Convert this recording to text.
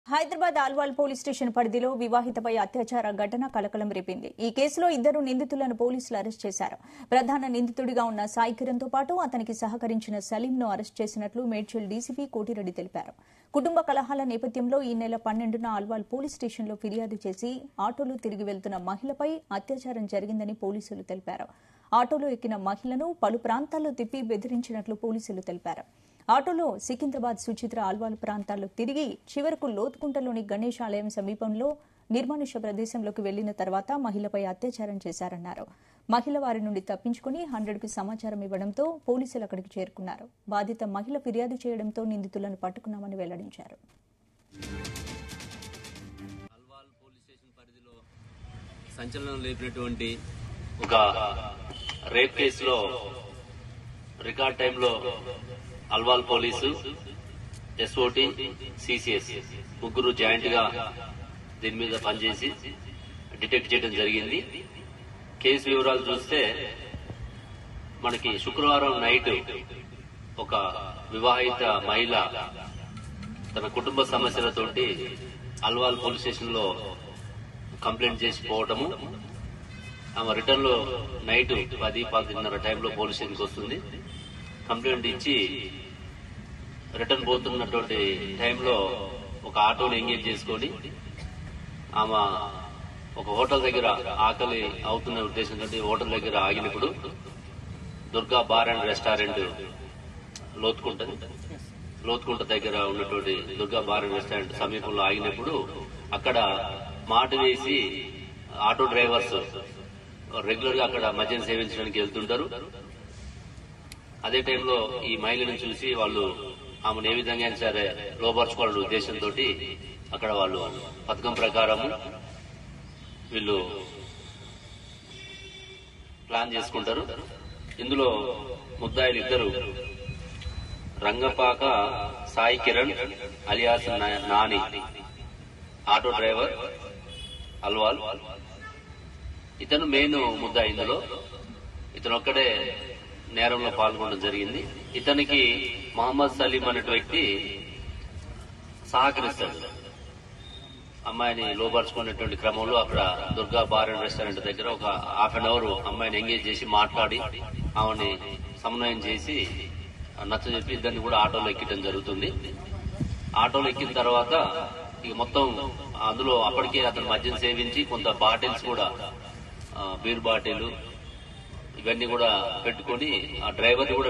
Hyderabad Alwal police station పరిధిలో వివాహితపై అత్యాచార ఘటన కలకలం రేపింది ఈ కేసులో ఇద్దరు నిందితులను పోలీసులు అరెస్ట్ చేశారు ప్రధాన నిందితుడిగా ఉన్న సాయి కిరణ్ తో పాటు అతనికి సహకరించిన సలీంను అరెస్ట్ చేసినట్లు మేడ్చల్ డీసీపీ కోటిరెడ్డి తెలిపారు కుటుంబ కలహాల నేపథ్యంలో ఈ నెల పన్నెండున ఆల్వాల్ పోలీస్ స్టేషన్లో ఫిర్యాదు చేసి ఆటోలో తిరిగి వెళ్తున్న మహిళపై అత్యాచారం జరిగిందని పోలీసులు తెలిపారు ఆటోలో ఎక్కిన మహిళను పలు ప్రాంతాల్లో తిప్పి బెదిరించినట్లు పోలీసులు తెలిపారు ఆటోలో సికింద్రాబాద్ సుచిత్ర ఆల్వాల్ ప్రాంతాల్లో తిరిగి చివరకు లోతుకుంటలోని గణేష్ ఆలయం సమీపంలో నిర్మానుష్య ప్రదేశంలోకి వెళ్లిన తర్వాత మహిళపై అత్యాచారం చేశారన్నారు మహిళ వారి నుండి తప్పించుకుని హండ్రెడ్కి సమాచారం ఇవ్వడంతో పోలీసులు అక్కడికి చేరుకున్నారు బాధిత మహిళ ఫిర్యాదు చేయడంతో నిందితులను పట్టుకున్నామని వెల్లడించారు అల్వాల్ పోలీస్ స్టేషన్ పరిధిలో సంచలనం లేపినటువంటి ఒక రేప్ కేసులో రికార్డ్ టైంలో అల్వాల్ పోలీసు ఎస్ఓటి సిసిఎస్ ముగ్గురు జాయింట్ గా దీని మీద పనిచేసి డిటెక్ట్ చేయడం జరిగింది కేసు వివరాలు చూస్తే మనకి శుక్రవారం నైట్ ఒక వివాహిత మహిళ తన కుటుంబ సమస్యలతోటి అల్వాల్ పోలీస్ స్టేషన్ లో కంప్లైంట్ చేసి పోవటము ఆమె రిటర్న్ లో నైట్ పది పదిన్నర టైంలో పోలీస్ స్టేషన్కి వస్తుంది కంప్లైంట్ ఇచ్చి రిటర్న్ పోతున్నటువంటి టైంలో ఒక ఆటోని ఎంగేజ్ చేసుకొని ఆమె ఒక హోటల్ దగ్గర ఆకలి అవుతున్న ఉద్దేశంతో హోటల్ దగ్గర ఆగినప్పుడు దుర్గా బార్ అండ్ రెస్టారెంట్ లోతుకుంటది లోతుకుంట దగ్గర ఉన్నటువంటి దుర్గా బార్ అండ్ రెస్టారెంట్ సమీపంలో ఆగినప్పుడు అక్కడ మాట వేసి ఆటో డ్రైవర్స్ రెగ్యులర్ గా అక్కడ మద్యం సేవించడానికి వెళ్తుంటారు అదే టైంలో ఈ మహిళను చూసి వాళ్ళు ఆమెను ఏ విధంగా అయినా సరే లోపరుచుకోవాలనే ఉద్దేశంతో అక్కడ వాళ్ళు పథకం ప్రకారము వీళ్ళు ప్లాన్ చేసుకుంటారు ఇందులో ముద్దాయిలు ఇద్దరు రంగపాక సాయి కిరణ్ అలియాస్ నా- నాని ఆటో డ్రైవర్ అల్వాల్ ఇతను మెయిన్ ముద్దాయి ఇందులో ఇతను ఒక్కడే నేరంలో పాల్గొనడం జరిగింది ఇతనికి మహమ్మద్ సలీం అనే వ్యక్తి సహకరిస్తాడు అమ్మాయిని లోపరుచుకునేటువంటి క్రమంలో అక్కడ దుర్గా బార్ అండ్ రెస్టారెంట్ దగ్గర ఒక హాఫ్ అన్ అవర్ అమ్మాయిని ఎంగేజ్ చేసి మాట్లాడి ఆమెని సమన్వయం చేసి నచ్చ చెప్పి ఇద్దరిని కూడా ఆటోలో ఎక్కడం జరుగుతుంది ఆటోలో ఎక్కిన తర్వాత ఇక మొత్తం అందులో అప్పటికే అతను మద్యం సేవించి కొంత బాటిల్స్ కూడా ఆ, బీర్ బాటిల్ ఇవన్నీ కూడా పెట్టుకొని ఆ డ్రైవర్ కూడా